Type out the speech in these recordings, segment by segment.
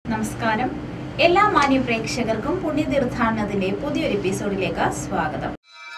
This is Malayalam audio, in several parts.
നമസ്കാരം എല്ലാ മാന്യ പ്രേക്ഷകർക്കും പുണ്യതീർത്ഥാടനത്തിന്റെ പുതിയൊരു എപ്പിസോഡിലേക്ക് സ്വാഗതം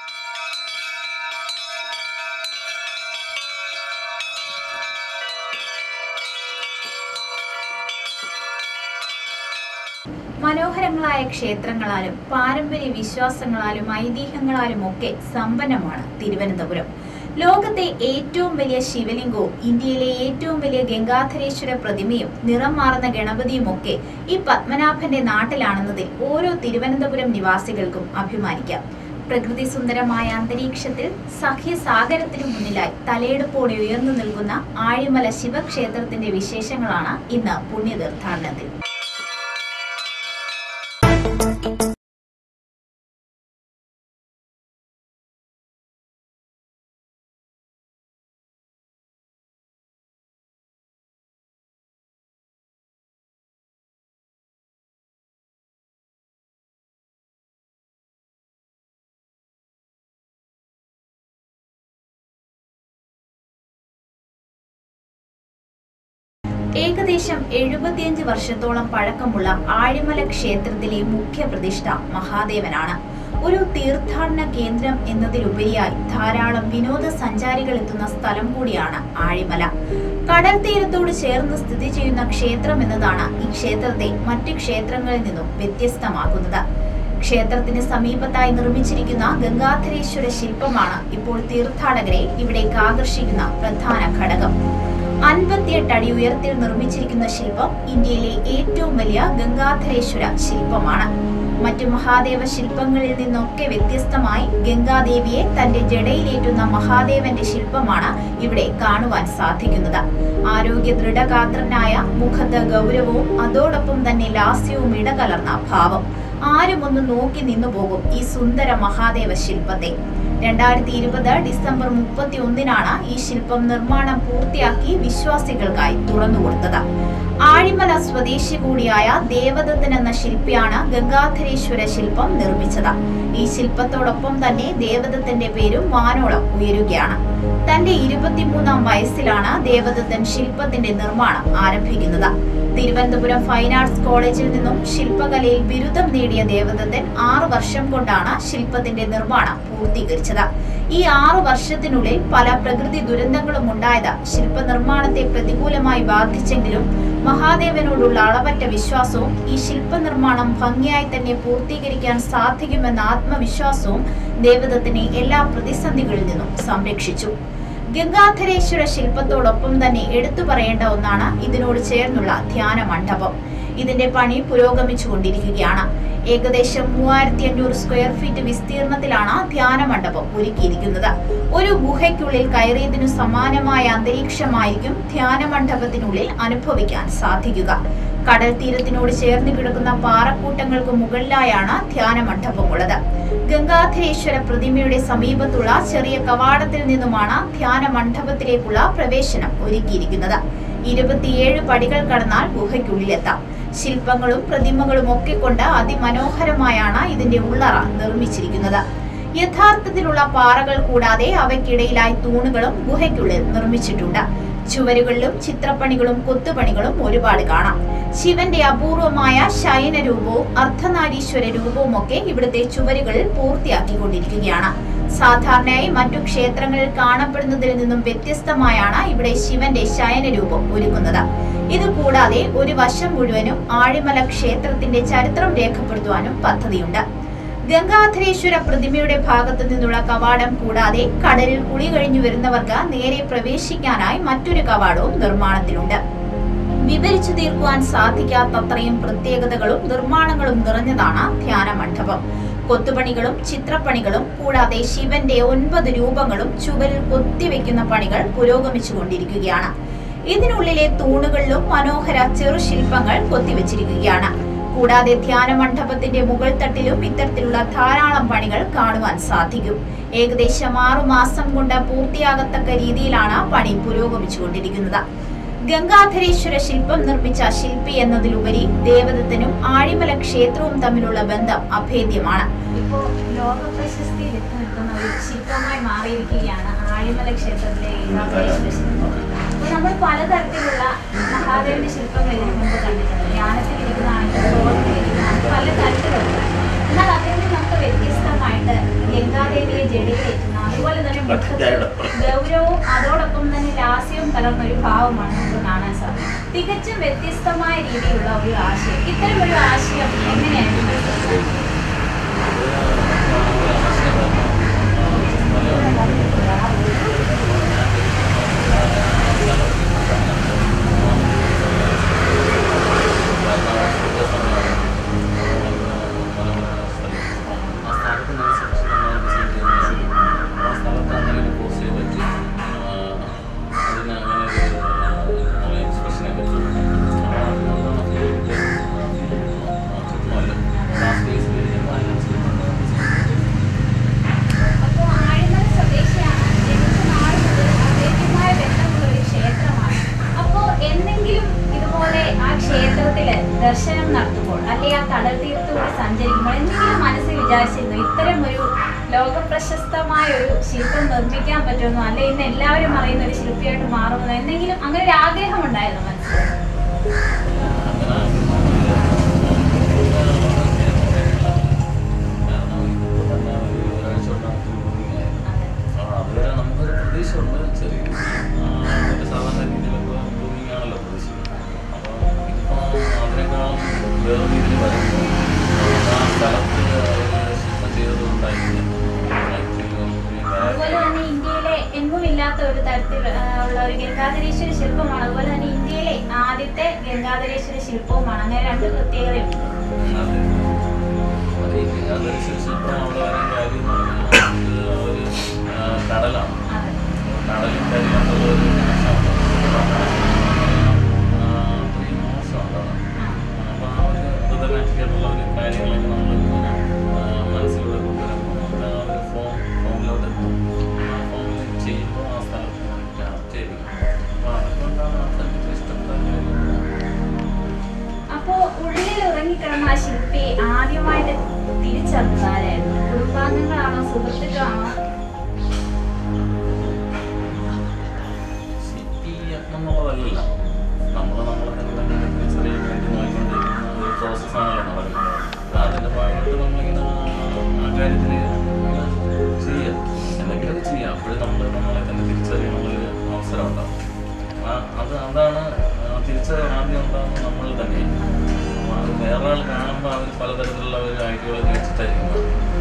മനോഹരങ്ങളായ ക്ഷേത്രങ്ങളാലും പാരമ്പര്യ വിശ്വാസങ്ങളാലും ഐതിഹ്യങ്ങളാലും ഒക്കെ സമ്പന്നമാണ് തിരുവനന്തപുരം ലോകത്തെ ഏറ്റവും വലിയ ശിവലിംഗവും ഇന്ത്യയിലെ ഏറ്റവും വലിയ ഗംഗാധരേശ്വര പ്രതിമയും നിറം മാറുന്ന ഗണപതിയും ഒക്കെ ഈ പത്മനാഭന്റെ നാട്ടിലാണെന്നതിൽ ഓരോ തിരുവനന്തപുരം നിവാസികൾക്കും അഭിമാനിക്കാം പ്രകൃതി സുന്ദരമായ അന്തരീക്ഷത്തിൽ സഖ്യസാഗരത്തിനു മുന്നിലായി തലയെടുപ്പോടെ ഉയർന്നു നിൽക്കുന്ന ആഴിമല ശിവക്ഷേത്രത്തിന്റെ വിശേഷങ്ങളാണ് ഇന്ന് പുണ്യതീർത്ഥാടനത്തിൽ ഏകദേശം എഴുപത്തിയഞ്ച് വർഷത്തോളം പഴക്കമുള്ള ആഴിമല ക്ഷേത്രത്തിലെ മുഖ്യ പ്രതിഷ്ഠ മഹാദേവനാണ് ഒരു തീർത്ഥാടന കേന്ദ്രം എന്നതിലുപരിയായി ധാരാളം വിനോദസഞ്ചാരികൾ എത്തുന്ന സ്ഥലം കൂടിയാണ് ആഴിമല കടൽ തീരത്തോട് ചേർന്ന് സ്ഥിതി ചെയ്യുന്ന ക്ഷേത്രം എന്നതാണ് ഈ ക്ഷേത്രത്തെ മറ്റ് ക്ഷേത്രങ്ങളിൽ നിന്നും വ്യത്യസ്തമാക്കുന്നത് ക്ഷേത്രത്തിന് സമീപത്തായി നിർമ്മിച്ചിരിക്കുന്ന ഗംഗാധരേശ്വര ശില്പമാണ് ഇപ്പോൾ തീർത്ഥാടകരെ ഇവിടേക്ക് ആകർഷിക്കുന്ന പ്രധാന ഘടകം അൻപത്തിയെട്ട് അടി ഉയരത്തിൽ നിർമ്മിച്ചിരിക്കുന്ന ശില്പം ഇന്ത്യയിലെ ഏറ്റവും വലിയ ഗംഗാധരേശ്വര ശില്പമാണ് മറ്റു മഹാദേവ ശില്പങ്ങളിൽ നിന്നൊക്കെ വ്യത്യസ്തമായി ഗംഗാദേവിയെ തന്റെ ജടയിലേറ്റുന്ന മഹാദേവന്റെ ശില്പമാണ് ഇവിടെ കാണുവാൻ സാധിക്കുന്നത് ആരോഗ്യ ദൃഢഗാത്രനായ മുഖത്ത് ഗൗരവവും അതോടൊപ്പം തന്നെ ലാസ്യവും ഇടകലർന്ന ഭാവം ആരും ഒന്ന് നോക്കി നിന്നു പോകും ഈ സുന്ദര മഹാദേവ ശില്പത്തെ രണ്ടായിരത്തി ഇരുപത് ഡിസംബർ മുപ്പത്തി ഒന്നിനാണ് ഈ ശില്പം നിർമ്മാണം പൂർത്തിയാക്കി വിശ്വാസികൾക്കായി തുറന്നുകൊടുത്തത് ആഴിമല സ്വദേശി കൂടിയായ ദേവദത്തൻ എന്ന ശില്പിയാണ് ഗംഗാധരേശ്വര ശില്പം നിർമ്മിച്ചത് ഈ ശില്പത്തോടൊപ്പം തന്നെ ദേവദത്തന്റെ പേരും വാനോളം ഉയരുകയാണ് തന്റെ ഇരുപത്തിമൂന്നാം വയസ്സിലാണ് ദേവദത്തൻ ശില്പത്തിന്റെ നിർമ്മാണം ആരംഭിക്കുന്നത് തിരുവനന്തപുരം ഫൈൻ ആർട്സ് കോളേജിൽ നിന്നും ശില്പകലയിൽ ബിരുദം നേടിയ ദേവദത്തൻ ആറു വർഷം കൊണ്ടാണ് ശില്പത്തിന്റെ നിർമ്മാണം പൂർത്തീകരിച്ചത് ഈ ആറു വർഷത്തിനുള്ളിൽ പല പ്രകൃതി ദുരന്തങ്ങളും ഉണ്ടായത് ശില്പനിർമ്മാണത്തെ പ്രതികൂലമായി ബാധിച്ചെങ്കിലും മഹാദേവനോടുള്ള അളവറ്റ വിശ്വാസവും ഈ ശില്പനിർമ്മാണം ഭംഗിയായി തന്നെ പൂർത്തീകരിക്കാൻ സാധിക്കുമെന്ന ആത്മവിശ്വാസവും ദേവദത്തിനെ എല്ലാ പ്രതിസന്ധികളിൽ നിന്നും സംരക്ഷിച്ചു ഗംഗാധരേശ്വര ശില്പത്തോടൊപ്പം തന്നെ എടുത്തു പറയേണ്ട ഒന്നാണ് ഇതിനോട് ചേർന്നുള്ള ധ്യാന മണ്ഡപം ഇതിന്റെ പണി പുരോഗമിച്ചുകൊണ്ടിരിക്കുകയാണ് ഏകദേശം മൂവായിരത്തി അഞ്ഞൂറ് സ്ക്വയർ ഫീറ്റ് വിസ്തീർണത്തിലാണ് ധ്യാന മണ്ഡപം ഒരുക്കിയിരിക്കുന്നത് ഒരു ഗുഹയ്ക്കുള്ളിൽ കയറിയതിനു സമാനമായ അന്തരീക്ഷമായിരിക്കും ധ്യാന മണ്ഡപത്തിനുള്ളിൽ അനുഭവിക്കാൻ സാധിക്കുക കടൽ തീരത്തിനോട് ചേർന്ന് കിടക്കുന്ന പാറക്കൂട്ടങ്ങൾക്ക് മുകളിലായാണ് ധ്യാന മണ്ഡപമുള്ളത് ഗംഗാധരേശ്വര പ്രതിമയുടെ സമീപത്തുള്ള ചെറിയ കവാടത്തിൽ നിന്നുമാണ് ധ്യാന മണ്ഡപത്തിലേക്കുള്ള പ്രവേശനം ഒരുക്കിയിരിക്കുന്നത് ഇരുപത്തിയേഴ് പടികൾ കടന്നാൽ ഗുഹയ്ക്കുള്ളിലെത്താം ശില്പങ്ങളും പ്രതിമകളും ഒക്കെ കൊണ്ട് അതിമനോഹരമായാണ് ഇതിന്റെ ഉള്ളറ നിർമ്മിച്ചിരിക്കുന്നത് യഥാർത്ഥത്തിലുള്ള പാറകൾ കൂടാതെ അവയ്ക്കിടയിലായി തൂണുകളും ഗുഹയ്ക്കുള്ളിൽ നിർമ്മിച്ചിട്ടുണ്ട് ചുവരുകളിലും ചിത്രപ്പണികളും കൊത്തുപണികളും ഒരുപാട് കാണാം ശിവന്റെ അപൂർവമായ ശയന രൂപവും അർദ്ധനാരീശ്വര രൂപവും ഒക്കെ ഇവിടുത്തെ ചുവരുകളിൽ പൂർത്തിയാക്കിക്കൊണ്ടിരിക്കുകയാണ് സാധാരണയായി മറ്റു ക്ഷേത്രങ്ങളിൽ കാണപ്പെടുന്നതിൽ നിന്നും വ്യത്യസ്തമായാണ് ഇവിടെ ശിവന്റെ ശയന രൂപം ഒരുക്കുന്നത് ഇത് കൂടാതെ ഒരു വശം മുഴുവനും ആഴിമല ക്ഷേത്രത്തിന്റെ ചരിത്രം രേഖപ്പെടുത്തുവാനും പദ്ധതിയുണ്ട് ഗംഗാധരേശ്വര പ്രതിമയുടെ ഭാഗത്തു നിന്നുള്ള കവാടം കൂടാതെ കടലിൽ കുളി കഴിഞ്ഞു വരുന്നവർക്ക് നേരെ പ്രവേശിക്കാനായി മറ്റൊരു കവാടവും നിർമ്മാണത്തിലുണ്ട് വിവരിച്ചു തീർക്കുവാൻ സാധിക്കാത്തത്രയും പ്രത്യേകതകളും നിർമ്മാണങ്ങളും നിറഞ്ഞതാണ് ധ്യാന മണ്ഡപം കൊത്തുപണികളും ചിത്രപ്പണികളും കൂടാതെ ശിവന്റെ ഒൻപത് രൂപങ്ങളും ചുവരിൽ കൊത്തിവെക്കുന്ന പണികൾ പുരോഗമിച്ചുകൊണ്ടിരിക്കുകയാണ് ഇതിനുള്ളിലെ തൂണുകളിലും മനോഹര ചെറുശില്പങ്ങൾ കൊത്തിവെച്ചിരിക്കുകയാണ് കൂടാതെ ധ്യാന മണ്ഡപത്തിന്റെ മുകൾ തട്ടിലും ഇത്തരത്തിലുള്ള ധാരാളം പണികൾ കാണുവാൻ സാധിക്കും ഏകദേശം ആറു മാസം കൊണ്ട് പൂർത്തിയാകത്തക്ക രീതിയിലാണ് പണി പുരോഗമിച്ചുകൊണ്ടിരിക്കുന്നത് ഗംഗാധരേശ്വര ശില്പം നിർമ്മിച്ച ശില്പി എന്നതിലുപരി ദേവദത്തനും ആഴിമല ക്ഷേത്രവും തമ്മിലുള്ള ബന്ധം അഭേദ്യമാണ് ഇപ്പോ ലോക പ്രശസ്തി നിൽക്കുന്ന ഒരു ശില്പമായി മാറിയിരിക്കുകയാണ് ആഴിമല ക്ഷേത്രത്തിലെ ഗംഗാധരേശ്വര ശില്പം അപ്പൊ നമ്മൾ പലതരത്തിലുള്ള മഹാദേവന്റെ ശില്പങ്ങൾ ഇതിനു മുമ്പ് കണ്ടിട്ടുണ്ട് ധ്യാനത്തിലിരിക്കുന്ന കലർന്ന ഒരു ഭാവമാണ് നമുക്ക് കാണാൻ സാധിക്കും തികച്ചും വ്യത്യസ്തമായ രീതിയിലുള്ള ഒരു ആശയം ഇത്തരം ഒരു ആശയം എങ്ങനെയായിരുന്നു മനസ്സിലാക്കുന്നത്? അപ്പോൾ ആഴിമല സ്വദേശിയാണ് ജനിച്ച നാൾ മുതൽ അദ്ദേഹവുമായ ബന്ധമുള്ള ഒരു ക്ഷേത്രമാണ് അപ്പോൾ എന്തെങ്കിലും ഇതുപോലെ ആ ക്ഷേത്രത്തിൽ ദർശനം നടത്തുമ്പോൾ അല്ലെങ്കിൽ ആ കടൽ തീരത്തൂടെ സഞ്ചരിക്കുമ്പോൾ എന്തെങ്കിലും മനസ്സിൽ വിചാരിച്ചിരുന്നു ഇത്തരം ഒരു ലോകപ്രശസ്തമായ ഒരു ശില്പം നിർമ്മിക്കാൻ പറ്റുമെന്നോ അല്ലെ ഇന്ന് എല്ലാവരും അറിയുന്ന ഒരു ശില്പിയായിട്ട് മാറുമെന്നോ എന്തെങ്കിലും അങ്ങനെ ഒരു ആഗ്രഹം ഉണ്ടായിരുന്നു മനസ്സിൽ അതുവരെ നമുക്കൊരു പ്രതീക്ഷ ഉണ്ട് ചെറിയ ഒരു സാധാരണ രീതിയിലൊക്കെ ബൂമിങ് ആണല്ലോ പ്രതീക്ഷിക്കുന്നത് അപ്പോൾ ഇതിപ്പോൾ അതിനേക്കാളും വേറെ രീതിയിൽ വരുമ്പോൾ ആ സ്ഥലത്ത് അവർ ശില്പം ചെയ്തതുകൊണ്ടായിരിക്കും അതുപോലെ തന്നെ ഇന്ത്യയിലെ എങ്ങും ഇല്ലാത്ത ഒരു തരത്തിൽ ആ, ഉള്ള ഒരു ഗംഗാധരേശ്വര ശില്പമാണ് അതുപോലെ തന്നെ ഇന്ത്യയിലെ ആദ്യത്തെ ഗംഗാധരേശ്വര ശില്പവുമാണ് അങ്ങനെ രണ്ട് പ്രത്യേകതയുണ്ട് അതെ അത് ഈ ഗംഗാധര ശില്പം അവിടെ വരാൻ കാര്യം എന്ന് പറഞ്ഞാൽ ഇത് ഒരു ആ, കടലാണ് അതെ കടലും കരിയാനുള്ള ഒരു കണക്ഷനാണ് അത്രയും മോശമുണ്ടാണ് അപ്പോൾ ആ ഒരു ഹൃദയമായിട്ടുള്ള ഒരു കാര്യങ്ങളൊക്കെ നമ്മൾ മനസ്സിലൂടെ കൊണ്ടുവരുമ്പോൾ നമുക്ക് ആ ഒരു ഫോം ഫോമിലോട്ട് എത്തും ആ ഫോമിൽ ചെയ്യുമ്പോൾ ആ സ്ഥലത്ത് ക്യാപ്റ്റ് ചെയ്യും അപ്പോൾ അതുകൊണ്ടാണ് അത്രയ്ക്ക് ഇഷ്ടപ്പെട്ട ഒരു അപ്പോ ഉള്ളിൽ ഉറങ്ങിക്കിടന്ന ആ ശില്പി ആദ്യമായിട്ട് തിരിച്ചറിഞ്ഞത് ആരായിരുന്നു കുടുംബാംഗങ്ങളാണോ സുഹൃത്തുക്കളാണോ സിറ്റി എന്നുള്ളതല്ല നമ്മൾ നമ്മളെ തന്നെ തിരിച്ചറിയാൻ വേണ്ടി നോക്കിക്കൊണ്ടിരിക്കുന്ന ഒരു പ്രോസസ്സാണല്ലോ നടക്കുന്നത് അപ്പോൾ അതിൻ്റെ ഭാഗമായിട്ട് നമ്മളിങ്ങനെ ആ കാര്യത്തിൽ ചെയ്യുക എന്തെങ്കിലുമൊക്കെ ചെയ്യാം അപ്പോഴും നമ്മൾ നമ്മളെ തന്നെ തിരിച്ചറിയാനുള്ളൊരു അവസരം ഉണ്ടാവും ആ അത് അതാണ് ആ തിരിച്ചറിയാൻ ആദ്യം ഉണ്ടാകുന്നത് നമ്മൾ തന്നെ അപ്പോൾ അത് വേറെ ആൾ കാണുമ്പോൾ അവർ പലതരത്തിലുള്ള ഒരു ഐഡിയോളജി വെച്ചിട്ടായിരിക്കും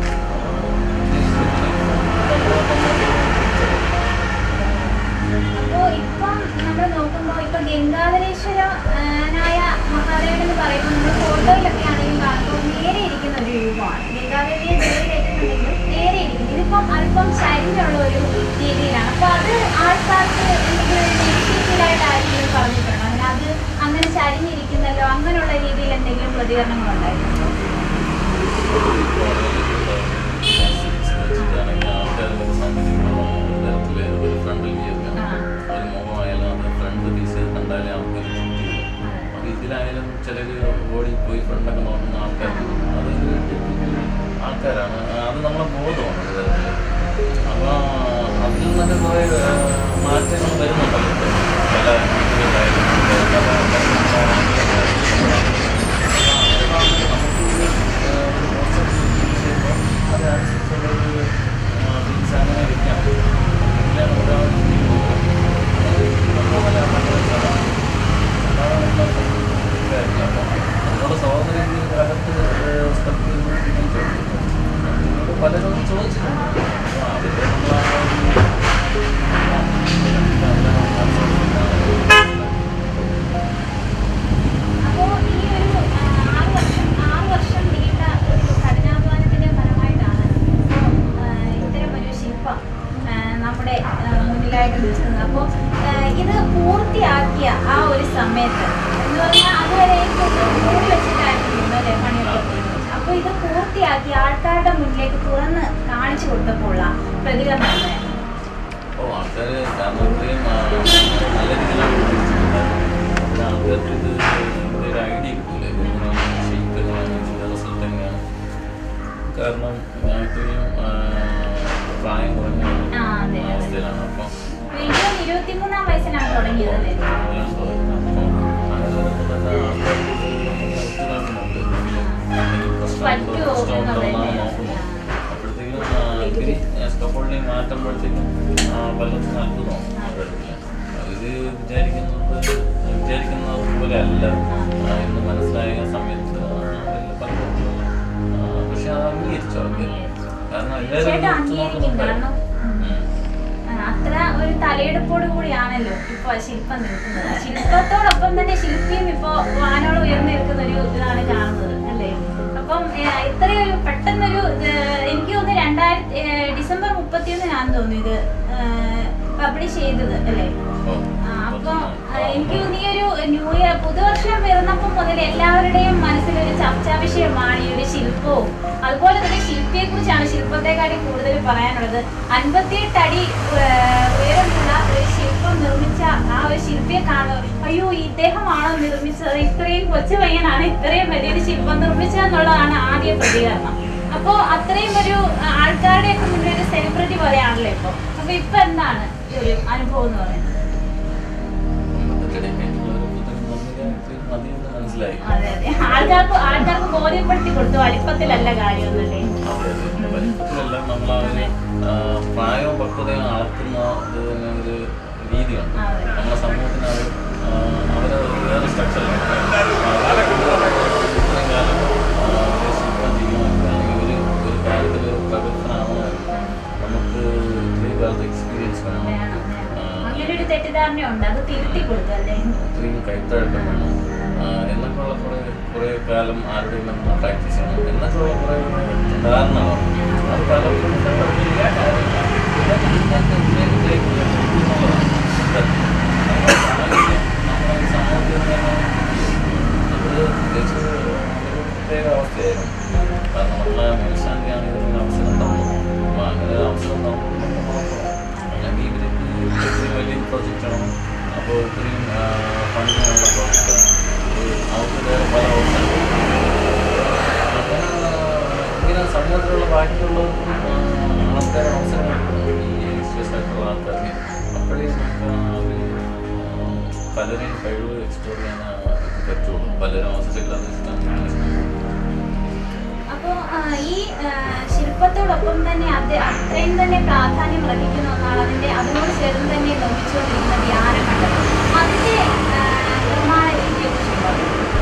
അപ്പോ ഇപ്പം നമ്മൾ നോക്കുമ്പോൾ ഇപ്പൊ ഗംഗാധരേശ്വരനായ മഹാദേവൻ എന്ന് പറയുമ്പോൾ നമ്മൾ ഫോട്ടോയിലൊക്കെ ആണെങ്കിലും കാണുമ്പോൾ നേരെ ഇരിക്കുന്ന ഒരു രൂപമാണ് ഗംഗാദേവിയെ നേരിടുന്നുണ്ടെങ്കിലും നേരെ ഇരിക്കുന്നു ഇതിപ്പം അല്പം ചരിഞ്ഞുള്ള ഒരു രീതിയിലാണ് അപ്പൊ അത് ആൾക്കാർക്ക് എന്തെങ്കിലും നെഗറ്റീവായിട്ട് ആരെങ്കിലും പറഞ്ഞിട്ടുണ്ടോ അങ്ങനെ അത് അങ്ങനെ ചരിഞ്ഞിരിക്കുന്നല്ലോ അങ്ങനെയുള്ള രീതിയിൽ എന്തെങ്കിലും പ്രതികരണങ്ങൾ ഉണ്ടായിരുന്നു ഇതിലായാലും ചിലർ ഓടി പോയി ഫ്രണ്ടൊക്കെ നോക്കുന്ന ആൾക്കാർ അത് ആൾക്കാരാണ് അത് നമ്മളെ ബോധമാണ് ഒരു തരത്തില്. അപ്പോൾ അതിൽ നിന്നൊക്കെ കുറേ മാറ്റങ്ങൾ വരുന്നുണ്ടല്ലോ ഇപ്പൊ. പല ഇതിലായാലും പല പലരും ചോദിച്ചിട്ടുണ്ട് അപ്പോൾ അതിൻ്റെ അപ്പോ ഈ ഒരു ആ, ആറ് വർഷം ആറ് വർഷം നീണ്ട ഒരു കഠിനാധ്വാനത്തിന്റെ ഫലമായിട്ടാണ് ഇപ്പോ, ആ, ഇത്തരം ഒരു ശില്പം ആ, നമ്മുടെ ആ, മുന്നിലായിട്ട് നിൽക്കുന്നത് അപ്പോൾ ഇത് പൂർത്തിയാക്കിയ ആ ഒരു സമയത്ത് എന്ന് പറഞ്ഞാൽ അതുവരെ മൂടി വെച്ചിട്ടായിരുന്നു നിന്നത് പണിയൊക്കെ അപ്പോൾ ഇത് പൂർത്തിയാക്കി ആൾക്കാരുടെ മുന്നിലേക്ക് തുറന്ന് കാണിച്ചു കൊടുത്തപ്പോഴുള്ള പ്രതികരണം എന്തായിരുന്നു? ഓ ആൾക്കാർ കാരണം ഇത്രയും ആ, നല്ല രീതിയിലാണ് പിടിച്ചിട്ടുണ്ടായിരുന്നത്. പിന്നെ ആൾക്കാർക്ക് ഇത് ഇതിൻ്റെ ഒരു ഐഡിയ കിട്ടില്ല ഇതെങ്ങനെയാണ് ഷേപ്പ് എങ്ങനെയാണ് ഇതിൻ്റെ റിസൾട്ട് എങ്ങനെയാണ് കാരണം ഞാൻ ഇത്രയും ആ, പ്രായം കുറഞ്ഞ ആ, അതെ, അതെ. അവസ്ഥയിലാണ് അപ്പം വീണ്ടും ഇരുപത്തിമൂന്നാം വയസ്സിലാണ് തുടങ്ങിയത് അല്ലേ? പറ്റുമോ എന്നുള്ളത് അപ്പോഴത്തേക്കും സ്കപ്പോളിനെ മാറ്റുമ്പോഴത്തേക്കും പലർക്കും അത്ഭുതമാണ് ഇത് തീർച്ചയായിട്ടും അംഗീകരിക്കും കാരണം ഉം. ഉം. ആ, അത്ര ഒരു തലയെടുപ്പോട് കൂടിയാണല്ലോ ഇപ്പൊ ശില്പം നിൽക്കുന്നത് ശില്പത്തോടൊപ്പം തന്നെ ശില്പിയും ഇപ്പൊ വാനോളം ഉയർന്നു നിൽക്കുന്ന ഒരു ഇതാണ് കാണുന്നത് അല്ലേ അപ്പം ഏ, ഇത്രയൊരു പെട്ടെന്നൊരു ഏ, എനിക്ക് തോന്നുന്നു രണ്ടായിരത്തി ഏ, ഡിസംബർ മുപ്പത്തിയൊന്നിനാന്ന് തോന്നുന്നു ഇത് പബ്ലിഷ് ചെയ്തത് അല്ലേ ഓ, ആ, അപ്പൊ ആ, എനിക്ക് തോന്നി ഈ ഒരു ന്യൂ ഇയർ പുതുവർഷം വരുന്നപ്പം മുതൽ എല്ലാവരുടെയും മനസ്സിലൊരു ചർച്ചാ വിഷയമാണ് ഈ ഒരു ശില്പവും അതുപോലെ തന്നെ ശില്പിയെ കുറിച്ചാണ് ശില്പത്തെക്കാട്ടി കൂടുതൽ പറയാനുള്ളത് അൻപത്തിയെട്ട് അടി ഏ, ഉയരമുള്ള ഒരു ശില്പം നിർമ്മിച്ച ആ ഒരു ശില്പിയെ കാണുക അയ്യോ ഇദ്ദേഹമാണോ നിർമ്മിച്ചത് ഇത്രയും കൊച്ചു പയ്യനാണ് ഇത്രയും വലിയൊരു ശില്പം നിർമ്മിച്ചതെന്നുള്ളതാണ് ആദ്യ പ്രതികരണം അപ്പോ അത്രയും ഒരു ആൾക്കാരുടെ ഒക്കെ മുന്നിൽ ഒരു സെലിബ്രിറ്റി പോലെയാണല്ലോ ഇപ്പൊ അപ്പൊ ഇപ്പൊ എന്താണ് ഈ ഒരു അനുഭവം എന്ന് പറയുന്നത് dedicated ഒരു പുത്തൻ നിർമ്മിക്കാൻ മതിയെന്ന് മനസ്സിലായി അതെ അതെ ആൾക്കാർക്ക് ആൾക്കാർക്ക് ബോധ്യപ്പെടുത്തി കൊടുത്തു വലിപ്പത്തിലല്ല കാര്യമൊന്നുമല്ലേ അതെ, അതെ. വലിപ്പത്തിലെല്ലാം നമ്മൾ ആ ഒരു ആ, പ്രായവും പക്വതയും അളക്കുന്ന ഇത് തന്നെ ഒരു രീതിയുണ്ട് അതെ. നമ്മുടെ സമൂഹത്തിന് അത് ആ, അവരെ ഒരു വേറെ സ്ട്രക്ചറിലാണ് ശില്പം ചെയ്യുവാണെങ്കിൽ അല്ലെങ്കിൽ ഒരു ഒരു കാര്യത്തിൽ ഒരു പ്രഗത്ഭനാണോ നമുക്ക് ഇത്രയും കാലത്ത് എക്സ്പീരിയൻസ് വേണം വേണം, വേണം. ആ, അങ്ങനെ ഒരു തെറ്റിദ്ധാരണയുണ്ട് അത് തിരുത്തി കൊടുത്തു അല്ലേ ഇത്രയും കൈത്തഴക്കം വേണം ആ, എന്നൊക്കെയുള്ള കുറേ കുറേ കാലം ആരുടെയും നമ്മൾ പ്രാക്ടീസ് ചെയ്യണം എന്നൊക്കെയുള്ള കുറേ ധാരണകൾ അത് പലർക്കും പറ്റില്ല. പിന്നെ ഇതിനകത്ത് ഇതിലേക്ക് ഇതിലേക്ക് എന്നുള്ളതാണ്. നമ്മുടെ സമൂഹത്തിൽ തന്നെ ഇത് തികച്ചും ഒരു പ്രത്യേക അവസ്ഥയായിരുന്നു കാരണം നമ്മളെ മേൽശാന്തിയാണ് ഇതിനുള്ള അവസരം തന്നത് അപ്പോൾ അങ്ങനെ ഒരു അവസരം തന്നു അല്ലെങ്കിൽ ഇവർക്ക് ഇത്രയും വലിയ പ്രൊജക്റ്റാണ് അപ്പോൾ ഇത്രയും ഫണ്ടിനുള്ള പ്രൊജക്റ്റാണ് അവർക്ക് പല അവസരങ്ങളും അപ്പോൾ ഇങ്ങനെ സമൂഹത്തിലുള്ള ബാക്കിയുള്ളവർക്കും ആൾക്കാരുടെ അവസരങ്ങൾ കൊടുക്കണം. ഈ യങ്സ്റ്റേഴ്സ് ആയിട്ടുള്ള ആൾക്കാർക്ക് അപ്പോഴേ നമുക്ക് ആ ഒരു ആ, പലരെയും കഴിവ് എക്സ്പ്ലോർ ചെയ്യാൻ ആ, ഇത് പറ്റുള്ളൂ പലരും അവസരമില്ലാതെ അപ്പോ ആ, ഈ ആ, ശില്പത്തോടൊപ്പം തന്നെ അത് അത്രയും തന്നെ പ്രാധാന്യം അർഹിക്കുന്ന ഒന്നാണ് അതിന്റെ അതിനോട് ചേർന്ന് തന്നെ നിർമ്മിച്ചുകൊണ്ടിരിക്കുന്ന ധ്യാനമണ്ഡലം അതിന്റെ ആ, നിർമ്മാണ രീതിയെ കുറിച്ചുണ്ടോ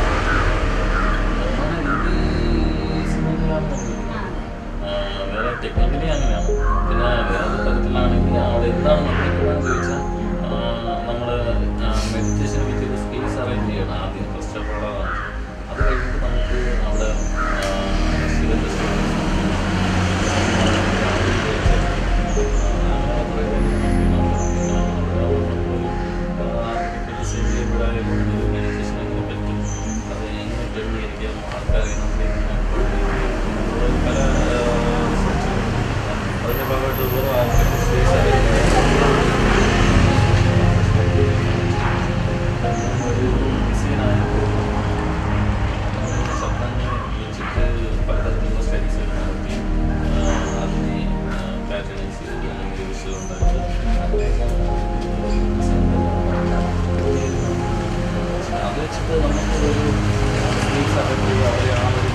ആ, വേറെ ടെക്നിക്കലി അങ്ങനെയാണ് പിന്നെ വേറെ തരത്തിലാണെങ്കിൽ അവിടെ എന്താണ് നിർമ്മിക്കുന്നതെന്ന് ചോദിച്ചാൽ നമ്മൾ മെഡിറ്റേഷൻ വിത്ത് സ്പേസ് അറേഞ്ച് ചെയ്യണം ആദ്യം ഫസ്റ്റ് ഓഫ് ഓൾ അതാണ് അത് കഴിഞ്ഞിട്ട് നമുക്ക് അവിടെ ആ, ശിവന്റെ അതിന്റെ ഭാഗമായിട്ട് ഓരോ ആർക്കിടെക്ട് സ്പേസ് ഒരു ഡിസൈനായിട്ട് ശബ്ദങ്ങൾ വെച്ചിട്ട് പലതരത്തിലുള്ള സ്റ്റഡീസ് നടത്തി ആ, അതിനെ പാറ്റേണൈസ് ചെയ്ത് അല്ലെങ്കിൽ വിഷ്വൽ ഉണ്ടാക്കി അങ്ങനെയൊക്കെയാണ് അത് വെച്ചിട്ട് നമുക്ക് ഒരു സ്പേസ് അറേഞ്ച് ചെയ്ത് അവരെ ആ ഒരു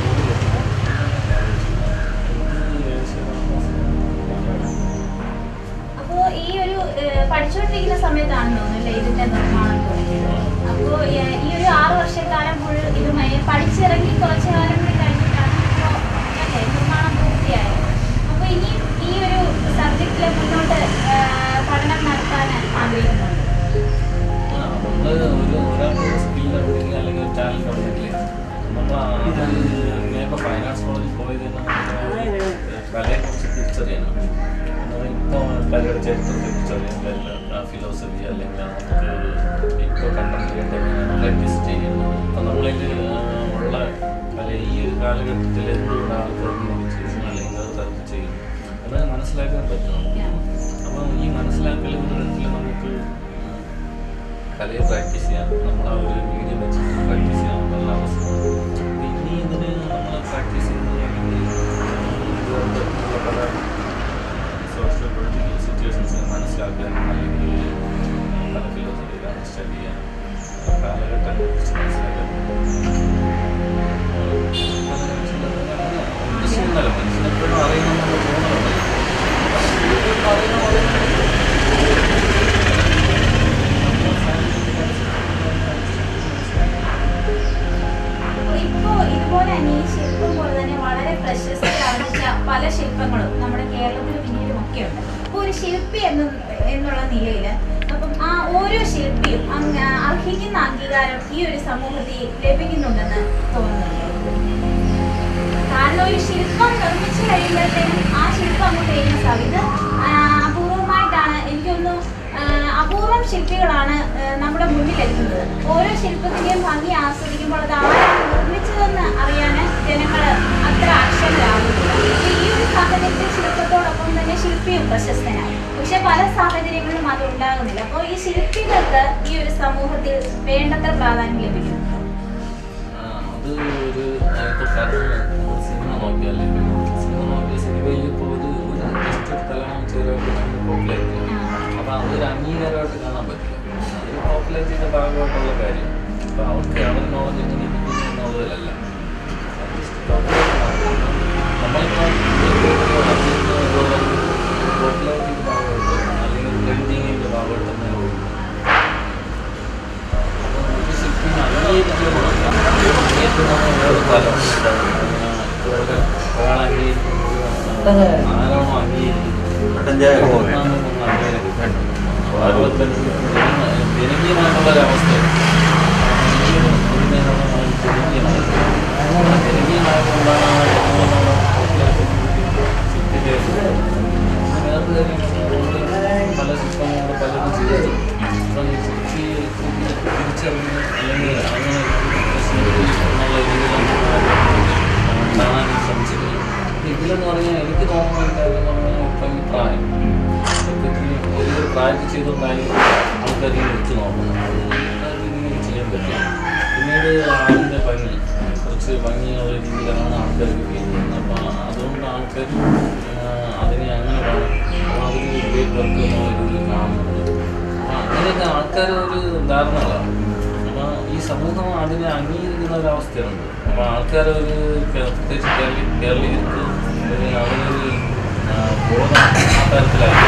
അപ്പോ ഈ ഒരു ഏഹ്, പഠിച്ചുകൊണ്ടിരിക്കുന്ന സമയത്താണെന്ന് തോന്നുന്നല്ലേ ഇതിന്റെ നിർമ്മാണം തുടങ്ങിയത് അപ്പോ ഏഹ്, ഈ ഒരു ആറ് വർഷക്കാലം മുഴുവൻ ഇത് മയ- പഠിച്ചിറങ്ങി കുറച്ച് കാലം കൂടി കഴിഞ്ഞിട്ടാണ് ഇപ്പോ അല്ലേ നിർമ്മാണം പൂർത്തിയായത് അപ്പൊ ഇനി ഈ ഒരു സബ്ജക്റ്റിലെ മുന്നോട്ട് ഏഹ്, പഠനം നടത്താൻ ആഗ്രഹിക്കുന്നുണ്ട് നമ്മള് ഒരു ഒരാൾക്ക് സ്കിൽ ഉണ്ടെങ്കിൽ അല്ലെങ്കിൽ ഒരു ടാലന്റ് ഉണ്ടെങ്കിൽ നമ്മൾ അത് ഞാനിപ്പോൾ ഫൈൻ ആർട്സ് കോളേജിൽ പോയത് തന്നെ നമുക്ക് കലയെ കുറിച്ച് തിരിച്ചറിയണം ഇപ്പോൾ കലയുടെ ചരിത്രത്തെ തിരിച്ചറിയാൻ ഫിലോസഫി അല്ലെങ്കിൽ നമുക്ക് ഇപ്പോൾ കണ്ടംപററി എങ്ങനെയാണ് പ്രാക്ടീസ് ചെയ്യുന്നത് അപ്പം നമ്മളിൽ ഉള്ള കല ഈ ഒരു കാലഘട്ടത്തിൽ എന്തുകൊണ്ട് ആൾക്കാർ ഇങ്ങനെ ചെയ്യുന്നു അല്ലെങ്കിൽ അത് തരത്തിൽ ചെയ്യുന്നു എന്ന് മനസ്സിലാക്കാൻ പറ്റണം അപ്പം ഈ മനസ്സിലാക്കൽ എന്ന തരത്തിൽ നമുക്ക് കലയെ പ്രാക്ടീസ് ചെയ്യാൻ നമ്മൾ ആ ഒരു മീഡിയം വെച്ച് പ്രാക്ടീസ് ചെയ്യാൻ നല്ല അവസരം അപ്പം ഇനി ഇതിന് നമ്മൾ പ്രാക്ടീസ് ചെയ്യുന്നത് ഇതുകൊണ്ട് ഉള്ള പല സോഷ്യൽ പൊളിറ്റിക്കൽ സിറ്റുവേഷൻസ് മനസ്സിലാക്കാൻ അല്ലെങ്കിൽ പല ഫിലോസഫി സ്റ്റഡി ചെയ്യാൻ കാലഘട്ടം കുറിച്ച് മനസ്സിലാക്കാൻ മനുഷ്യനല്ല മനുഷ്യനെപ്പോഴും അറിയണമെന്നുള്ള തോന്നലുണ്ടല്ലോ അറിയുന്ന പോലെ അപ്പൊ ഇപ്പോ ഇതുപോലെ തന്നെ ഈ ശില്പം പോലെ തന്നെ വളരെ പ്രശസ്തി ആർജിച്ച പല ശില്പങ്ങളും നമ്മുടെ കേരളത്തിലും ഇന്ത്യയിലും ഒക്കെ ഉണ്ട് അപ്പൊ ഒരു ശില്പി എന്ന എന്നുള്ള നിലയിൽ അപ്പം ആ ഓരോ ശില്പിയും അങ്ങ് അർഹിക്കുന്ന അംഗീകാരം ഈ ഒരു സമൂഹത്തിൽ ലഭിക്കുന്നുണ്ടെന്ന് തോന്നുന്നുണ്ട് കാരണം ഒരു ശില്പം നിർമ്മിച്ചു കഴിയുമ്പോഴത്തേനും ആ ശില്പം അങ്ങോട്ട് ചെയ്യുന്ന സമയം ഇത് ആ, അപൂർവമായിട്ടാണ് എനിക്കൊന്നു അപൂർവം ശില്പികളാണ് ആ, നമ്മുടെ മുന്നിലെത്തുന്നത് ഓരോ ശില്പത്തിന്റെയും ഭംഗി ആസ്വദിക്കുമ്പോൾ അത് ആരാണ് നിർമ്മിച്ചതെന്ന് അറിയാൻ ജനങ്ങൾ അത്ര അക്ഷമരാകുന്നില്ല അപ്പൊ ഈ ഒരു സാഹചര്യത്തിൽ ശില്പത്തോടൊപ്പം തന്നെ ശില്പിയും പ്രശസ്തനായി പക്ഷെ പല സാഹചര്യങ്ങളിലും അത് ഉണ്ടാകുന്നില്ല അപ്പോൾ ഈ ശില്പികൾക്ക് ഈ ഒരു സമൂഹത്തിൽ വേണ്ടത്ര പ്രാധാന്യം ലഭിക്കുന്നുണ്ടോ ആ, അത് ഒരു ഇപ്പൊ കടന്ന് സിനിമ നോക്കിയാലേ സിനിമ നോക്കിയ സിനിമയിൽ ഇപ്പോൾ ഒരു ഒരു ജസ്റ്റ് ഒരു കല്യാണം ചെയ്തവർക്ക് നമ്മൾ പോപ്പുലേറ്റ് അപ്പൊ അതൊരു അംഗീകാരമായിട്ട് കാണാൻ പറ്റില്ല അത് പോപ്പുലേറ്റിന്റെ ഭാഗമായിട്ടുള്ള കാര്യം അപ്പൊ അവർക്ക് അവർ നോളജ് എങ്ങനെ ഇരിക്കുന്നു എന്നുള്ളതിലല്ല പോപ്പുലാരിറ്റിയുടെ ഭാഗമായിട്ട് അല്ലെങ്കിൽ ട്രെൻഡിങ്ങിന്റെ ഭാഗമായിട്ട് തന്നെ ഉള്ളൂ ഒരു ശില്പിനെ അംഗീകരിക്കണമെന്നില്ല. അംഗീകരിക്കണമെന്ന് വേറൊരു തലം. ഇതുപോലെ ഒരാളെ അംഗീകരിക്കുന്നത് ആരാണോ അംഗീകരിക്കുന്നത് അതെന്താണെന്നൊന്നും അംഗീകരിക്കില്ല. അതുപോലെ ജനകീയമായിട്ടുള്ള ഒരവസ്ഥ പല ശില്പങ്ങളുണ്ട് പലരും ചെയ്തത് അപ്പം ഈ ശില്പി തിരിച്ചറിഞ്ഞ് അല്ലെങ്കിൽ അങ്ങനെ ശില്പി എന്നുള്ള രീതിയിലാണ് കാണാൻ ശ്രമിച്ചിരുന്നത് അപ്പം ഇതിലെന്ന് പറഞ്ഞാൽ എനിക്ക് തോന്നുന്ന ഒരു കാര്യം എന്ന് പറഞ്ഞാൽ ഇപ്പം ഈ പ്രായം സത്യത്തിൽ ഒരു പ്രായത്തിൽ ചെയ്തുകൊണ്ടായി ആൾക്കാർ ഇങ്ങനെ വെച്ച് നോക്കുന്നത് ആൾക്കാർക്ക് ഇങ്ങനെ ചെയ്യാൻ പറ്റും പിന്നീട് ആളിൻ്റെ ഭംഗി കുറച്ച് ഭംഗിയുള്ള രീതിയിലാണ് ആൾക്കാർക്ക് ചെയ്യുന്നത് അപ്പം അതുകൊണ്ട് ആൾക്കാർ അതിനെ അങ്ങനെ കാണും അപ്പോൾ അതിന് ഗ്രേറ്റ് വർക്ക് എന്നുള്ള രീതിയിൽ കാണുന്നുണ്ട് അപ്പം അങ്ങനെയൊക്കെ ആൾക്കാർ ഒരു ധാരണകളാണ് അപ്പോൾ ഈ സമൂഹം അതിനെ അംഗീകരിക്കുന്ന ഒരു അവസ്ഥയുണ്ട് അപ്പോൾ ആൾക്കാർ ഒരു പ്രത്യേകിച്ച് കേരളീ കേരളീയർക്ക് ഒരു അവരൊരു ആ, ബോധം ആ തരത്തിലായി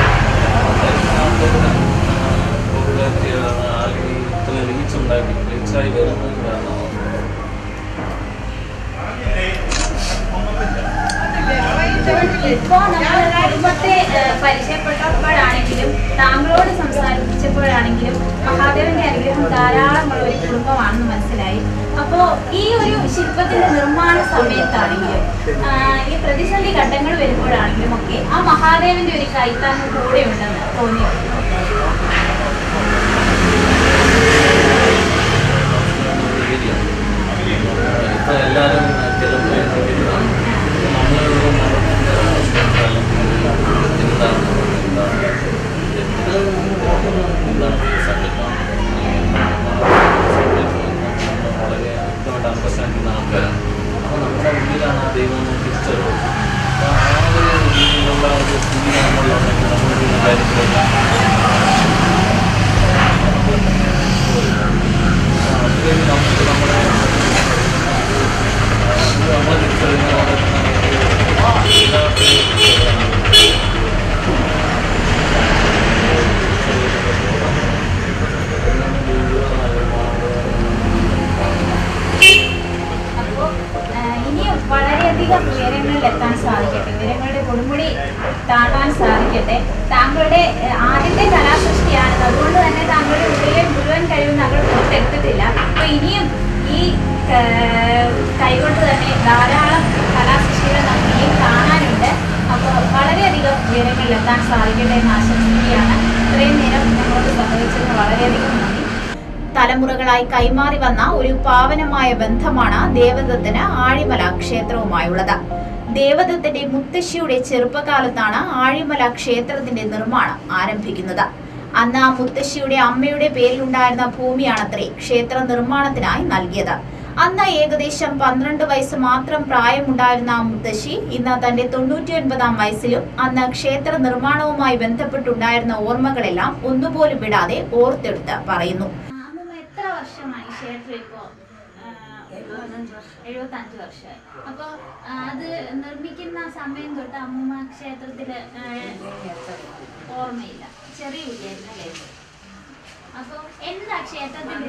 പോപ്പുലാരിറ്റിയാണ് അല്ലെങ്കിൽ ഇത്ര റീച്ച് ഉണ്ടാക്കി റീച്ചായി വരുന്നത് കാരണമാണ് ഇപ്പോ നമ്മൾ കുടുംബത്തെ ഏഹ്, പരിചയപ്പെട്ടപ്പോഴാണെങ്കിലും താങ്കളോട് സംസാരിച്ചപ്പോഴാണെങ്കിലും മഹാദേവന്റെ അനുഗ്രഹം ധാരാളമുള്ള ഒരു കുടുംബമാണെന്ന് മനസ്സിലായി അപ്പോ ഈ ഒരു ശില്പത്തിന്റെ നിർമ്മാണ സമയത്താണെങ്കിലും ആഹ്, ഈ പ്രതിസന്ധി ഘട്ടങ്ങൾ വരുമ്പോഴാണെങ്കിലും ഒക്കെ ആ മഹാദേവന്റെ ഒരു കൈത്താങ്ങ് കൂടെ ഉണ്ടെന്ന് തോന്നിയിട്ടുണ്ട് ഏരിയയാണ് ഇപ്പോൾ എല്ലാവരും കേരളത്തിൽ നമ്മളൊരു എന്താണ് എന്താണ് എന്താണ് സങ്കല്പം വളരെ വ്യക്തമായിട്ട് അണ്ടർസ്റ്റാൻഡ് ചെയ്യുന്ന ആൾക്കാരാണ് അപ്പോൾ നമ്മുടെ ഉള്ളിലാണ് ആ ദൈവം എന്ന് തിരിച്ചറിവ് അപ്പോൾ ആ ഒരു രീതിയിലുള്ള ഒരു സ്ഥിതി നമ്മളിലുണ്ടെങ്കിൽ നമ്മുടെ ഒരു കാര്യത്തിലൊക്കെ അതുവഴി നമുക്ക് നമ്മുടെ നമ്മളെ തിരിച്ചറിയുന്ന അപ്പോൾ ഇനിയും വളരെയധികം ഉയരങ്ങളിൽ എത്താൻ സാധിക്കട്ടെ ഉയരങ്ങളുടെ കൊടുമുടി താണ്ടാൻ സാധിക്കട്ടെ താങ്കളുടെ ഏഹ്, ആദ്യത്തെ കലാസൃഷ്ടിയാണിത് അതുകൊണ്ട് തന്നെ താങ്കളുടെ ഉള്ളിലെ മുഴുവൻ കഴിവ് താങ്കൾ പുറത്തെടുത്തിട്ടില്ല അപ്പോൾ ഇനിയും ഈ ഏഹ്, കൈകൊണ്ട് തന്നെ ധാരാളം കലാസൃഷ്ടികൾ നമുക്ക് ഇനിയും കാണാനുണ്ട് അപ്പോൾ വളരെയധികം ഉയരങ്ങളിൽ എത്താൻ സാധിക്കട്ടെ എന്ന് ആശംസിക്കുകയാണ് ഇത്രയും നേരം നമ്മളോട് സഹകരിച്ചതിന് വളരെയധികം നന്ദി തലമുറകളായി കൈമാറി വന്ന ഒരു പാവനമായ ബന്ധമാണ് ദേവദത്തിന് ആഴിമല ക്ഷേത്രവുമായുള്ളത് ദേവദത്തിന്റെ മുത്തശ്ശിയുടെ ചെറുപ്പകാലത്താണ് ആഴിമല ക്ഷേത്രത്തിന്റെ നിർമ്മാണം ആരംഭിക്കുന്നത് അന്ന് ആ മുത്തശ്ശിയുടെ അമ്മയുടെ പേരിലുണ്ടായിരുന്ന ഭൂമിയാണത്രേ ക്ഷേത്ര നിർമ്മാണത്തിനായി നൽകിയത് അന്ന് ഏകദേശം പന്ത്രണ്ട് വയസ്സ് മാത്രം പ്രായമുണ്ടായിരുന്ന ആ മുത്തശ്ശി ഇന്ന് തന്റെ തൊണ്ണൂറ്റിയൊൻപതാം വയസ്സിലും അന്ന് ക്ഷേത്ര നിർമ്മാണവുമായി ബന്ധപ്പെട്ടുണ്ടായിരുന്ന ഓർമ്മകളെല്ലാം ഒന്നുപോലും വിടാതെ ഓർത്തെടുത്ത് പറയുന്നു എത്ര വർഷമായി ക്ഷേത്രം ഇപ്പോ എഴുപത്തഞ്ച് വർഷമായി അപ്പൊ അത് നിർമ്മിക്കുന്ന സമയം തൊട്ട് അമ്മൂമ്മ ക്ഷേത്രത്തില് ഓർമ്മയില്ല ചെറിയ കുട്ടിയായിരുന്നു അല്ലേ അപ്പൊ എന്താ ക്ഷേത്രത്തിന്റെ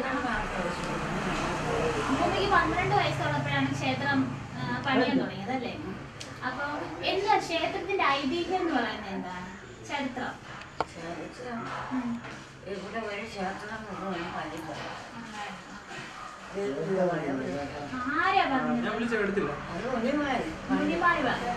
അമ്മൂമ്മക്ക് പന്ത്രണ്ട് വയസ്സുള്ളപ്പോഴാണ് ക്ഷേത്രം ആ, പണിയാൻ തുടങ്ങിയത് അല്ലേ അപ്പൊ എന്താ ക്ഷേത്രത്തിന്റെ ഐതിഹ്യം എന്ന് പറയുന്നത് എന്താണ് ചരിത്രം ചരിത്രം ഉം. ഇവിടെ ഒരു ക്ഷേത്രം മുഴുവൻ പാടില്ല ആരാ പറഞ്ഞത് ഞാൻ വിളിച്ച എടുത്തില്ല അത് ഒരുമാതിരി മുനിമാര് പറഞ്ഞു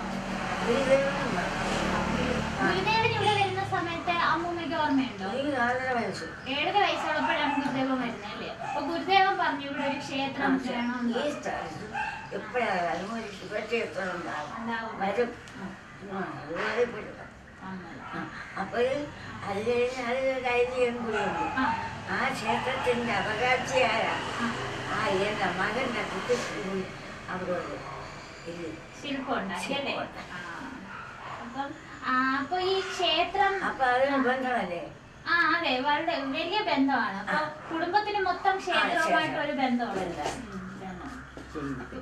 ഗുരുദേവൻ ഇവിടെ വരുന്ന സമയത്ത് അമ്മൂമ്മയ്ക്ക് ഓർമ്മയുണ്ടോ ഈ നാലര വയസ്സ് ഏഴര വയസ്സുള്ളപ്പോഴാണ് ഗുരുദേവൻ വരുന്നത് അല്ലേ അപ്പൊ ഗുരുദേവൻ പറഞ്ഞു ഇവിടെ ഒരു ക്ഷേത്രം വേണം ഈ സ്ഥലത്ത് എപ്പോഴായാലും ഒരു ശിവക്ഷേത്രം ഉണ്ടാകും ഉണ്ടാവും. വരും ആ, അത് വരപ്പെടും അപ്പോൾ അത് കഴിഞ്ഞ് അതിലൊരു ഐതിഹ്യം കൂടിയുണ്ട് ആ. ആ ക്ഷേത്രത്തിൻ്റെ അവകാശിയായ ആ എൻ്റെ മകൻ്റെ കുട്ടി അവിടെ ഉണ്ട്. ഇല്ല ശില്പം ഉണ്ടാക്കി അല്ലേ ശില്പം. ആ. അപ്പം ആ, അപ്പൊ ഈ ക്ഷേത്രം അപ്പൊ അതിന് ബന്ധമല്ലേ ആ അതെ വളരെ വലിയ ബന്ധമാണ് അപ്പൊ കുടുംബത്തിന് മൊത്തം ക്ഷേത്രവുമായിട്ട് ഒരു ബന്ധമുണ്ട് ഉം, ബന്ധം.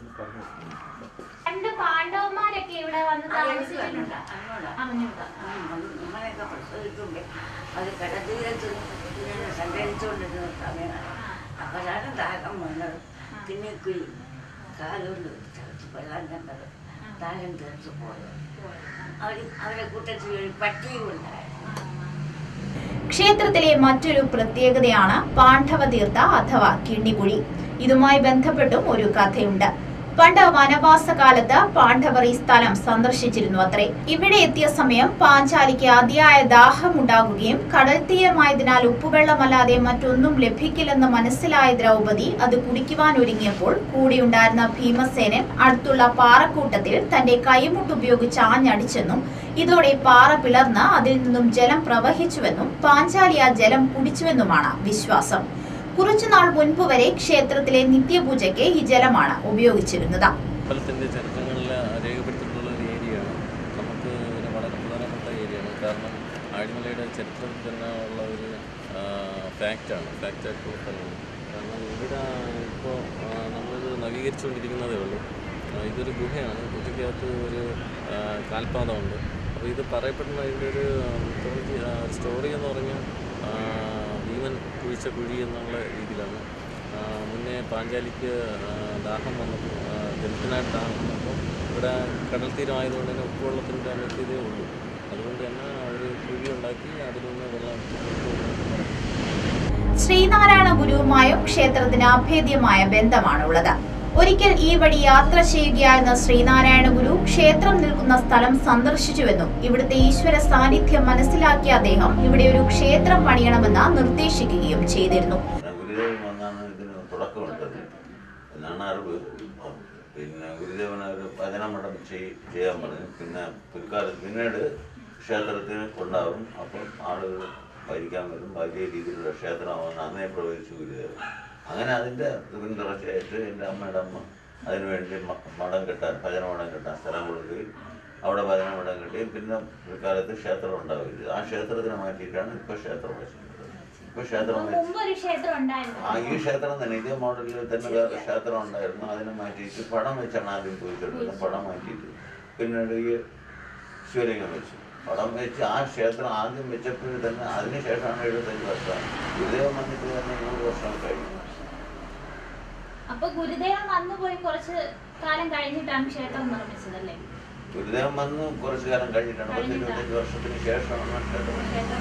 രണ്ട് പാണ്ഡവന്മാരൊക്കെ ഇവിടെ വന്ന് താമസിച്ചിട്ടുണ്ട് അറിഞ്ഞൂടാ നമ്മളെയൊക്കെ പ്രസവിക്കുമ്പോൾ അത് കടതീരത്ത് ഇങ്ങനെ സഞ്ചരിച്ചുകൊണ്ടിരുന്ന സമയമാണ് അപ്പോഴാണ് ദാഹം വന്നത് പിന്നെ കുഴി കാലുകൊണ്ട് ചവിട്ടി വെള്ളം കണ്ടത് ദാഹം തീർത്ത് പോയത് അവർ അവരെ കൂട്ടത്തിൽ ഒരു പട്ടിയും ഉണ്ടായിരുന്നു ക്ഷേത്രത്തിലെ മറ്റൊരു പ്രത്യേകതയാണ് പാണ്ഡവതീർത്ഥ അഥവാ കിണ്ണിക്കുഴി ഇതുമായി ബന്ധപ്പെട്ടും ഒരു കഥയുണ്ട് പണ്ട് വനവാസ കാലത്ത് പാണ്ഡവർ ഈ സ്ഥലം സന്ദർശിച്ചിരുന്നു അത്രേ ഇവിടെ എത്തിയ സമയം പാഞ്ചാലിക്ക് അതിയായ ദാഹമുണ്ടാകുകയും കടൽ തീരമായതിനാൽ ഉപ്പുവെള്ളമല്ലാതെ മറ്റൊന്നും ലഭിക്കില്ലെന്ന് മനസ്സിലായ ദ്രൗപദി അത് കുടിക്കുവാൻ ഒരുങ്ങിയപ്പോൾ കൂടെയുണ്ടായിരുന്ന ഭീമസേനൻ അടുത്തുള്ള പാറക്കൂട്ടത്തിൽ തന്റെ കൈമുട്ട് ഉപയോഗിച്ച് ആഞ്ഞടിച്ചെന്നും ഇതോടെ പാറ പിളർന്ന് അതിൽ നിന്നും ജലം പ്രവഹിച്ചുവെന്നും പാഞ്ചാലി ആ ജലം കുടിച്ചുവെന്നുമാണ് വിശ്വാസം കുറച്ചുനാൾ മുൻപ് വരെ ക്ഷേത്രത്തിലെ നിത്യപൂജയ്ക്ക് ഈ ജലമാണ് ഉപയോഗിച്ചിരുന്നത് അമ്പലത്തിൻ്റെ ചരിത്രങ്ങളിൽ രേഖപ്പെടുത്തിയിട്ടുള്ള ഒരു ഏരിയയാണ് നമുക്ക് ഒരു വളരെ പ്രധാനപ്പെട്ട ഏരിയയാണ് കാരണം ആഴിമലയുടെ ചരിത്രത്തിൽ തന്നെ ഉള്ള ഒരു ഫാക്റ്റാണ് ഫാക്റ്റായിട്ടുള്ള സ്ഥലമാണ് കാരണം ഇവിടെ ഇപ്പോൾ നമ്മളിത് നവീകരിച്ചുകൊണ്ടിരിക്കുന്നതേ ഉള്ളൂ ആ, ഇതൊരു ഗുഹയാണ് ഗുഹയ്ക്കകത്ത് ഒരു ആ, കാൽപാദമുണ്ട് അപ്പോൾ ഇത് പറയപ്പെടുന്ന ഇതിൻ്റെ ഒരു മിത്തോളജി സ്റ്റോറി എന്ന് പറഞ്ഞാൽ ആ, ഭീമൻ കുഴിച്ച കുഴി എന്നുള്ള രീതിയിലാണ് ആ, മുന്നേ പാഞ്ചാലിക്ക് ആ, ദാഹം വന്നപ്പോൾ ആ, ജലത്തിനായിട്ട് ദാഹം വന്നപ്പോൾ ഇവിടെ കടൽ തീരമായതുകൊണ്ട് തന്നെ ഉപ്പുവെള്ളത്തിൻ്റെ ലഭ്യതയേ ഉള്ളൂ അതുകൊണ്ട് തന്നെ അവർ കുഴി ഉണ്ടാക്കി അതിൽ നിന്ന് വെള്ളം എടുത്ത് ശ്രീനാരായണ ഗുരുവുമായും ക്ഷേത്രത്തിന് അഭേദ്യമായ ബന്ധമാണുള്ളത് ഒരിക്കൽ ഈ വഴി യാത്ര ചെയ്യുകയായിരുന്ന ശ്രീനാരായണ ഗുരു ക്ഷേത്രം നിൽക്കുന്ന സ്ഥലം സന്ദർശിച്ചുവെന്നും ഇവിടുത്തെ ഈശ്വര സാന്നിധ്യം മനസ്സിലാക്കിയ അദ്ദേഹം ഇവിടെ ഒരു ക്ഷേത്രം പണിയണമെന്ന് നിർദ്ദേശിക്കുകയും ചെയ്തിരുന്നു ഗുരുദേവൻ വന്നാണ് ഇതിന് തുടക്കമിട്ടത് എന്നാണ് അറിവ് പിന്നെ ഗുരുദേവൻ ഒരു ഭജനമഠം ചെയ് ചെയ്യാൻ പറഞ്ഞു പിന്നെ പിൽക്കാലത്ത് പിന്നീട് ക്ഷേത്രത്തിന് ഉണ്ടാവും അപ്പം ആളുകൾ ഭരിക്കാൻ വരും വലിയ രീതിയിലുള്ള ക്ഷേത്രമാവുന്ന അന്നേ പ്രവേശിച്ചു ഗുരുദേവൻ അങ്ങനെ അതിൻ്റെ പിന്തുടർച്ചയായിട്ട് എൻ്റെ അമ്മയുടെ അമ്മ അതിനുവേണ്ടി മ- മഠം കെട്ടാൻ ഭജന മഠം കെട്ടാൻ സ്ഥലം കൊടുക്കുകയും അവിടെ ഭജന മഠം കെട്ടുകയും പിന്നെ പിൽക്കാലത്ത് ക്ഷേത്രം ഉണ്ടാവുകയും ചെയ്തു ആ ക്ഷേത്രത്തിനെ മാറ്റിയിട്ടാണ് ഇപ്പോൾ ക്ഷേത്രം വെച്ചിട്ടുള്ളത് ഇപ്പോൾ ക്ഷേത്രം വെച്ച് മുമ്പ് ഒരു ക്ഷേത്രം ഉണ്ടായിരുന്നു ആ ഈ ക്ഷേത്രം തന്നെ ഇതേ മോഡലിൽ തന്നെ വേറെ ക്ഷേത്രം ഉണ്ടായിരുന്നു അതിനെ മാറ്റിയിട്ട് പടം വെച്ചാണ് ആദ്യം പൂജിച്ചിട്ടുള്ളത് പടം മാറ്റിയിട്ട് പിന്നീട് ഈ ശിവലിംഗം വെച്ചു പടം വെച്ച് ആ ക്ഷേത്രം ആദ്യം വെച്ചപ്പോഴും തന്നെ അതിനുശേഷമാണ് എഴുപത്തഞ്ച് വർഷം ഗുരുദേവൻ വന്നിട്ട് തന്നെ നൂറ് വർഷം കഴിഞ്ഞു അപ്പൊ ഗുരുദേവൻ വന്നുപോയി കുറച്ച് കാലം കഴിഞ്ഞിട്ടാണ് ക്ഷേത്രം നിർമ്മിച്ചതല്ലേ ഗുരുദേവൻ വന്ന് കുറച്ചു കാലം കഴിഞ്ഞിട്ടാണ് പത്ത് ഇരുപത്തഞ്ച് വർഷത്തിന് ശേഷമാണ് ക്ഷേത്രം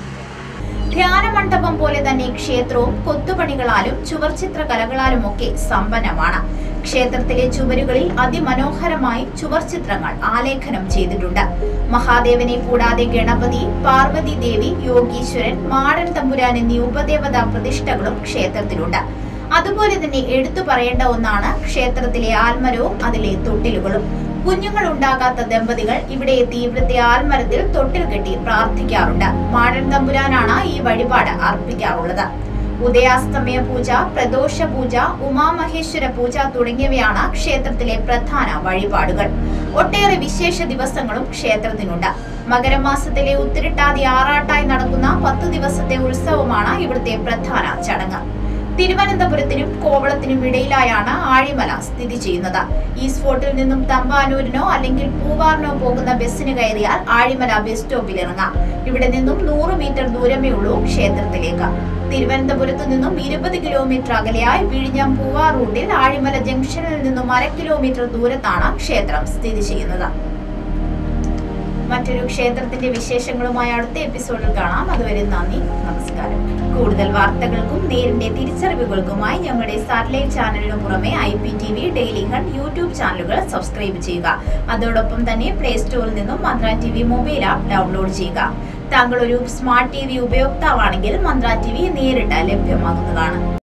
ധ്യാനമണ്ഡപം പോലെ തന്നെ ക്ഷേത്രവും കൊത്തുപണികളാലും ചുവർചിത്ര കലകളാലും ഒക്കെ സമ്പന്നമാണ് ക്ഷേത്രത്തിലെ ചുവരുകളിൽ അതിമനോഹരമായി ചുവർചിത്രങ്ങൾ ആലേഖനം ചെയ്തിട്ടുണ്ട് മഹാദേവനെ കൂടാതെ ഗണപതി പാർവതി ദേവി യോഗീശ്വരൻ മാടൻ തമ്പുരാൻ എന്നീ ഉപദേവതാ പ്രതിഷ്ഠകളും ക്ഷേത്രത്തിലുണ്ട് അതുപോലെ തന്നെ എടുത്തു പറയേണ്ട ഒന്നാണ് ക്ഷേത്രത്തിലെ ആൽമരവും അതിലെ തൊട്ടിലുകളും കുഞ്ഞുങ്ങൾ ഉണ്ടാകാത്ത ദമ്പതികൾ ഇവിടെ എത്തി ഇവിടുത്തെ ആൽമരത്തിൽ തൊട്ടിൽ കെട്ടി പ്രാർത്ഥിക്കാറുണ്ട് മാടൻ തമ്പുരാനാണ് ഈ വഴിപാട് അർപ്പിക്കാറുള്ളത് ഉദയാസ്തമയ പൂജ പ്രദോഷ പൂജ ഉമാമഹേശ്വര പൂജ തുടങ്ങിയവയാണ് ക്ഷേത്രത്തിലെ പ്രധാന വഴിപാടുകൾ ഒട്ടേറെ വിശേഷ ദിവസങ്ങളും ക്ഷേത്രത്തിനുണ്ട് മകരമാസത്തിലെ ഉത്തിരിട്ടാതി ആറാട്ടായി നടക്കുന്ന പത്തു ദിവസത്തെ ഉത്സവമാണ് ഇവിടുത്തെ പ്രധാന ചടങ്ങ് തിരുവനന്തപുരത്തിനും കോവളത്തിനും ഇടയിലായാണ് ആഴിമല സ്ഥിതി ചെയ്യുന്നത് ഈ സ്പോട്ടിൽ നിന്നും തമ്പാനൂരിനോ അല്ലെങ്കിൽ പൂവാറിനോ പോകുന്ന ബസ്സിന് കയറിയാൽ ആഴിമല ബസ് സ്റ്റോപ്പിൽ ഇറങ്ങാം ഇവിടെ നിന്നും നൂറ് മീറ്റർ ദൂരമേ ഉള്ളൂ ക്ഷേത്രത്തിലേക്ക് തിരുവനന്തപുരത്ത് നിന്നും ഇരുപത് കിലോമീറ്റർ അകലെയായി വിഴിഞ്ഞം പൂവാർ റൂട്ടിൽ ആഴിമല ജംഗ്ഷനിൽ നിന്നും അര കിലോമീറ്റർ ദൂരത്താണ് ക്ഷേത്രം സ്ഥിതി ചെയ്യുന്നത് മറ്റൊരു ക്ഷേത്രത്തിന്റെ വിശേഷങ്ങളുമായി അടുത്ത എപ്പിസോഡിൽ കാണാം അതുവരെ നന്ദി നമസ്കാരം കൂടുതൽ വാർത്തകൾക്കും നേരിന്റെ തിരിച്ചറിവുകൾക്കുമായി ഞങ്ങളുടെ സാറ്റലൈറ്റ് ചാനലിനു പുറമെ I P T V daily hunt YouTube ചാനലുകൾ സബ്സ്ക്രൈബ് ചെയ്യുക അതോടൊപ്പം തന്നെ പ്ലേ സ്റ്റോറിൽ നിന്നും Mantra T V mobile app download ചെയ്യുക താങ്കൾ ഒരു സ്മാർട്ട് ടി വി ഉപയോക്താവാണെങ്കിൽ മന്ത്ര ടി വി നേരിട്ട് ലഭ്യമാകുന്നതാണ്